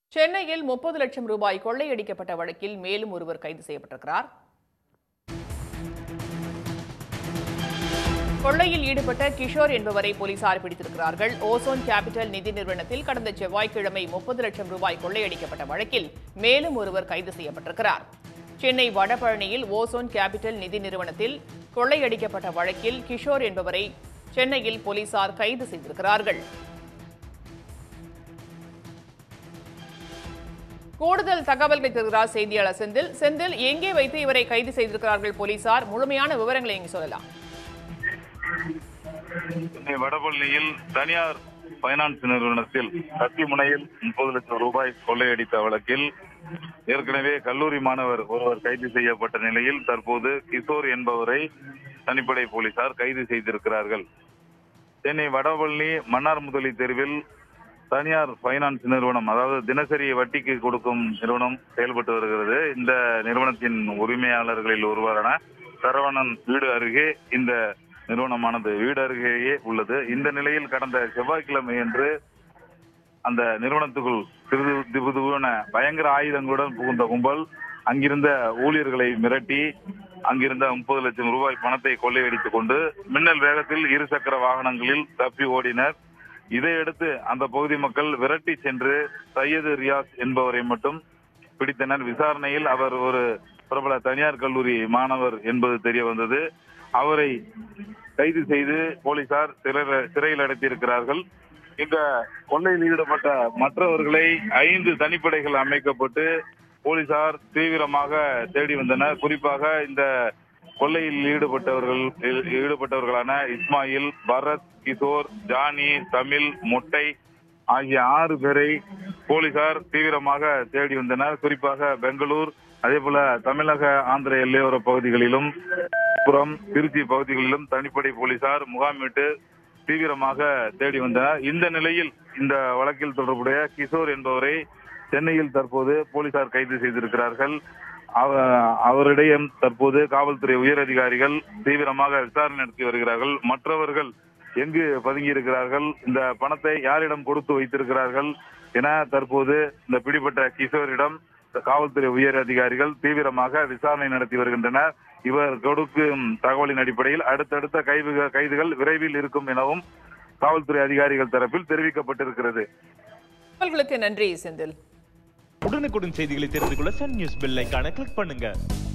சென்னையில் முப்பது லட்சம் ரூபாய் கொள்ளையடிக்கப்பட்ட வழக்கில் மேலும் ஒருவர் கைது செய்யப்பட்டிருக்கிறார் கொள்ளையில் ஈடுபட்ட கிஷோர் என்பவரை போலீசார் பிடித்திருக்கிறார்கள் ஓசோன் கேபிட்டல் நிதி நிறுவனத்தில் கடந்த செவ்வாய்க்கிழமை முப்பது லட்சம் ரூபாய் கொள்ளையடிக்கப்பட்ட வழக்கில் மேலும் ஒருவர் கைது செய்யப்பட்டிருக்கிறார் சென்னை வடபழனியில் ஓசோன் கேபிட்டல் நிதி நிறுவனத்தில் கொள்ளையடிக்கப்பட்ட வழக்கில் கிஷோர் என்பவரை சென்னையில் போலீசார் கைது செய்திருக்கிறார்கள் கூடுதல் தகவல்களை தருகிறார் செய்தியாளர் செந்தில் செந்தில் எங்கே வைத்து இவரை கைது செய்திருக்கிறார்கள் போலீசார் முழுமையான விவரங்களை இங்கு சொல்லலாம் சென்னை வடபழனியில் தனியார் பைனான்ஸ் நிறுவனத்தில் கத்திமுனையில் முப்பது லட்சம் ரூபாய் கொள்ளையடித்த வழக்கில் ஏற்கனவே கல்லூரி மாணவர் ஒருவர் கைது செய்யப்பட்ட நிலையில் தற்போது கிஷோர் என்பவரை தனிப்படை போலீசார் கைது செய்திருக்கிறார்கள் சென்னை வடபழனி மன்னார் முதலி தெருவில் தனியார் பைனான்ஸ் நிறுவனம் அதாவது தினசரி வட்டிக்கு கொடுக்கும் நிறுவனம் செயல்பட்டு வருகிறது இந்த நிறுவனத்தின் உரிமையாளர்களில் ஒருவரான சரவணன் வீடு அருகே இந்த நிறுவனமானது வீடு அருகேயே உள்ளது இந்த நிலையில் கடந்த செவ்வாய்க்கிழமை அன்று அந்த நிறுவனத்துக்குள் சிறிது திபுதுவென பயங்கர ஆயுதங்களுடன் புகுந்த கும்பல் அங்கிருந்த ஊழியர்களை மிரட்டி அங்கிருந்த முப்பது லட்சம் ரூபாய் பணத்தை கொள்ளையடித்துக் கொண்டு மின்னல் வேகத்தில் இருசக்கர வாகனங்களில் தப்பி ஓடினர் இதையடுத்து அந்த பகுதி மக்கள் விரட்டி சென்று சையது ரியாஸ் என்பவரை மட்டும் பிடித்தனர் விசாரணையில் அவர் ஒரு பிரபல தனியார் கல்லூரி மாணவர் என்பது தெரிய வந்தது அவரை கைது செய்து போலீசார் சிறை- சிறையில் அடைத்திருக்கிறார்கள் இந்த கொள்ளையில் ஈடுபட்ட மற்றவர்களை ஐந்து தனிப்படைகள் அமைக்கப்பட்டு போலீசார் தீவிரமாக தேடி வந்தனர் குறிப்பாக இந்த கொள்ளையில் ஈடுபட்டவர்கள் ஈடுபட்டவர்களான இஸ்மாயில் பரத் கிஷோர் ஜானி தமிழ் மொட்டை ஆகிய ஆறு பேரை போலீசார் தீவிரமாக தேடி வந்தனர் குறிப்பாக பெங்களூர் அதே போல தமிழக ஆந்திர எல்லையோர பகுதிகளிலும் புறம் திருச்சி பகுதிகளிலும் தனிப்படை போலீசார் முகாமிட்டு தீவிரமாக தேடி வந்தனர் இந்த நிலையில் இந்த வழக்கில் தொடர்புடைய கிஷோர் என்பவரை சென்னையில் தற்போது போலீசார் கைது செய்திருக்கிறார்கள் அவ- அவரிடையே தற்போது காவல்துறை உயரதிகாரிகள் தீவிரமாக விசாரணை நடத்தி வருகிறார்கள் மற்றவர்கள் எங்கு பதுங்கி இருக்கிறார்கள் இந்த பணத்தை யாரிடம் கொடுத்து வைத்திருக்கிறார்கள் என தற்போது இந்த பிடிபட்ட கிஷோரிடம் காவல்துறை உயர் அதிகாரிகள் தீவிரமாக விசாரணை நடத்தி வருகின்றனர் இவர் கொடுக்கும் தகவலின் அடிப்படையில் அடுத்தடுத்த கைது கைதுகள் விரைவில் இருக்கும் எனவும் காவல்துறை அதிகாரிகள் தரப்பில் தெரிவிக்கப்பட்டிருக்கிறது தகவல்களுக்கு நன்றி செந்தில் உடனுக்குடன் செய்திகளை தெரிந்து கொள்ள சன் நியூஸ் பெல் ஐகானை கிளிக் பண்ணுங்க